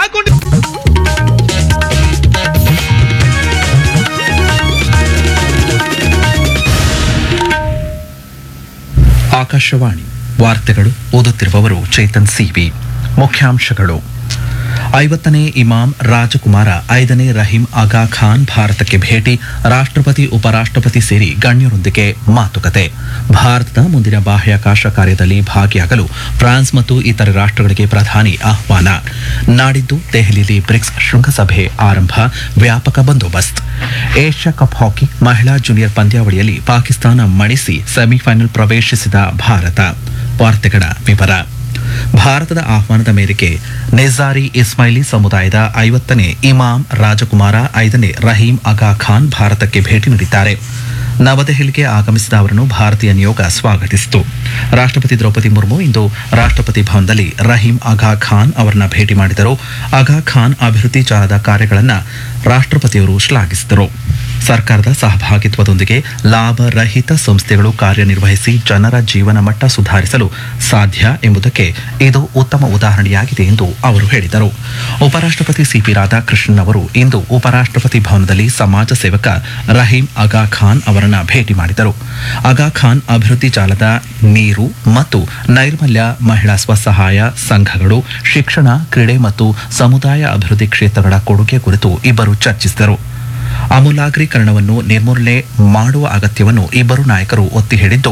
ಹಾಕೊಂಡು ಆಕಾಶವಾಣಿ ವಾರ್ತೆಗಳು ಓದುತ್ತಿರುವವರು ಚೇತನ್ ಸಿವಿ ಮುಖ್ಯಾಂಶಗಳು ಐವತ್ತನೇ ಇಮಾಮ್ ರಾಜಕುಮಾರ ಐದನೇ ರಹೀಂ ಆಗಾ ಖಾನ್ ಭಾರತಕ್ಕೆ ಭೇಟಿ ರಾಷ್ಟ್ರಪತಿ ಉಪರಾಷ್ಟ್ರಪತಿ ಸೇರಿ ಗಣ್ಯರೊಂದಿಗೆ ಮಾತುಕತೆ ಭಾರತದ ಮುಂದಿನ ಬಾಹ್ಯಾಕಾಶ ಕಾರ್ಯದಲ್ಲಿ ಭಾಗಿಯಾಗಲು ಫ್ರಾನ್ಸ್ ಮತ್ತು ಇತರೆ ರಾಷ್ಟ್ರಗಳಿಗೆ ಪ್ರಧಾನಿ ಆಹ್ವಾನ ನಾಡಿದ್ದು ದೆಹಲಿಯಲ್ಲಿ ಬ್ರಿಕ್ಸ್ ಶೃಂಗಸಭೆ ಆರಂಭ ವ್ಯಾಪಕ ಬಂದೋಬಸ್ತ್ ಏಷ್ಯಾ ಕಪ್ ಹಾಕಿ ಮಹಿಳಾ ಜೂನಿಯರ್ ಪಂದ್ಯಾವಳಿಯಲ್ಲಿ ಪಾಕಿಸ್ತಾನ ಮಣಿಸಿ ಸೆಮಿಫೈನಲ್ ಪ್ರವೇಶಿಸಿದ ಭಾರತ ವಾರ್ತೆಗಳ ವಿವರ ಭಾರತದ ಆಹ್ವಾನದ ಮೇರೆಗೆ ನಿಜಾರಿ ಇಸ್ಮಾಯಿಲಿ ಸಮುದಾಯದ ಐವತ್ತನೇ ಇಮಾಮ್ ರಾಜಕುಮಾರ ಐದನೇ ರಹೀಂ ಆಗಾ ಖಾನ್ ಭಾರತಕ್ಕೆ ಭೇಟಿ ನೀಡಿದ್ದಾರೆ ನವದೆಹಲಿಗೆ ಆಗಮಿಸಿದ ಅವರನ್ನು ಭಾರತೀಯ ನಿಯೋಗ ಸ್ವಾಗತಿಸಿತು ರಾಷ್ಟ್ರಪತಿ ದ್ರೌಪದಿ ಮುರ್ಮು ಇಂದು ರಾಷ್ಟ್ರಪತಿ ಭವನದಲ್ಲಿ ರಹೀಂ ಆಗಾ ಖಾನ್ ಅವರನ್ನ ಭೇಟಿ ಮಾಡಿದರು ಆಗಾ ಖಾನ್ ಅಭಿವೃದ್ಧಿ ಜಾಲದ ಕಾರ್ಯಗಳನ್ನು ರಾಷ್ಟ್ರಪತಿಯವರು ಶ್ಲಾಘಿಸಿದರು ಸರ್ಕಾರದ ಸಹಭಾಗಿತ್ವದೊಂದಿಗೆ ಲಾಭರಹಿತ ಸಂಸ್ಥೆಗಳು ಕಾರ್ಯನಿರ್ವಹಿಸಿ ಜನರ ಜೀವನ ಮಟ್ಟ ಸುಧಾರಿಸಲು ಸಾಧ್ಯ ಎಂಬುದಕ್ಕೆ ಇದು ಉತ್ತಮ ಉದಾಹರಣೆಯಾಗಿದೆ ಎಂದು ಅವರು ಹೇಳಿದರು ಉಪರಾಷ್ಟ್ರಪತಿ ಸಿಪಿ ರಾಧಾಕೃಷ್ಣನ್ ಅವರು ಇಂದು ಉಪರಾಷ್ಟ್ರಪತಿ ಭವನದಲ್ಲಿ ಸಮಾಜ ಸೇವಕ ರಹೀಂ ಆಗಾ ಖಾನ್ ಅವರನ್ನ ಭೇಟಿ ಮಾಡಿದರು ಆಗಾ ಖಾನ್ ಅಭಿವೃದ್ಧಿ ಜಾಲದ ನೀರು ಮತ್ತು ನೈರ್ಮಲ್ಯ ಮಹಿಳಾ ಸ್ವಸಹಾಯ ಸಂಘಗಳು ಶಿಕ್ಷಣ ಕ್ರೀಡೆ ಮತ್ತು ಸಮುದಾಯ ಅಭಿವೃದ್ಧಿ ಕ್ಷೇತ್ರಗಳ ಕೊಡುಗೆ ಕುರಿತು ಇಬ್ಬರು ಚರ್ಚಿಸಿದರು ಅಮೂಲಾಗ್ರೀಕರಣವನ್ನು ನಿರ್ಮೂಲನೆ ಮಾಡುವ ಅಗತ್ಯವನ್ನು ಇಬ್ಬರು ನಾಯಕರು ಒತ್ತಿ ಹೇಳಿದ್ದು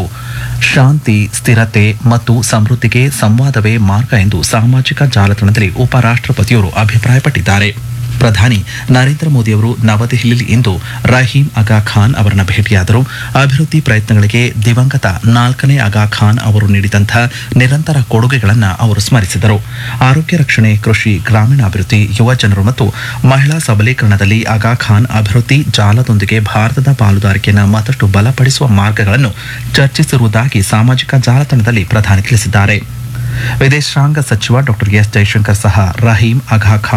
ಶಾಂತಿ ಸ್ಥಿರತೆ ಮತ್ತು ಸಮೃದ್ಧಿಗೆ ಸಂವಾದವೇ ಮಾರ್ಗ ಎಂದು ಸಾಮಾಜಿಕ ಜಾಲತಾಣದಲ್ಲಿ ಉಪರಾಷ್ಟ್ರಪತಿಯವರು ಅಭಿಪ್ರಾಯಪಟ್ಟಿದ್ದಾರೆ ಪ್ರಧಾನಿ ನರೇಂದ್ರ ಮೋದಿಯವರು ನವದೆಹಲಿಯಲ್ಲಿ ಇಂದು ರಹೀಂ ಆಗಾ ಖಾನ್ ಅವರನ್ನ ಭೇಟಿಯಾದರು ಅಭಿವೃದ್ಧಿ ಪ್ರಯತ್ನಗಳಿಗೆ ದಿವಂಗತ ನಾಲ್ಕನೇ ಆಗಾ ಖಾನ್ ಅವರು ನೀಡಿದಂಥ ನಿರಂತರ ಕೊಡುಗೆಗಳನ್ನು ಅವರು ಸ್ಮರಿಸಿದರು ಆರೋಗ್ಯ ರಕ್ಷಣೆ ಕೃಷಿ ಗ್ರಾಮೀಣಾಭಿವೃದ್ಧಿ ಯುವ ಜನರು ಮತ್ತು ಮಹಿಳಾ ಸಬಲೀಕರಣದಲ್ಲಿ ಆಗಾ ಖಾನ್ ಅಭಿವೃದ್ಧಿ ಜಾಲದೊಂದಿಗೆ ಭಾರತದ ಪಾಲುದಾರಿಕೆಯನ್ನು ಮತ್ತಷ್ಟು ಬಲಪಡಿಸುವ ಮಾರ್ಗಗಳನ್ನು ಚರ್ಚಿಸಿರುವುದಾಗಿ ಸಾಮಾಜಿಕ ಜಾಲತಾಣದಲ್ಲಿ ಪ್ರಧಾನಿ ತಿಳಿಸಿದ್ದಾರೆ ವಿದೇಶಾಂಗ ಸಚಿವ ಡಾಕ್ಟರ್ ಎಸ್ ಜೈಶಂಕರ್ ಸಹ ರಹೀಂ ಆಗಾ ಖಾನ್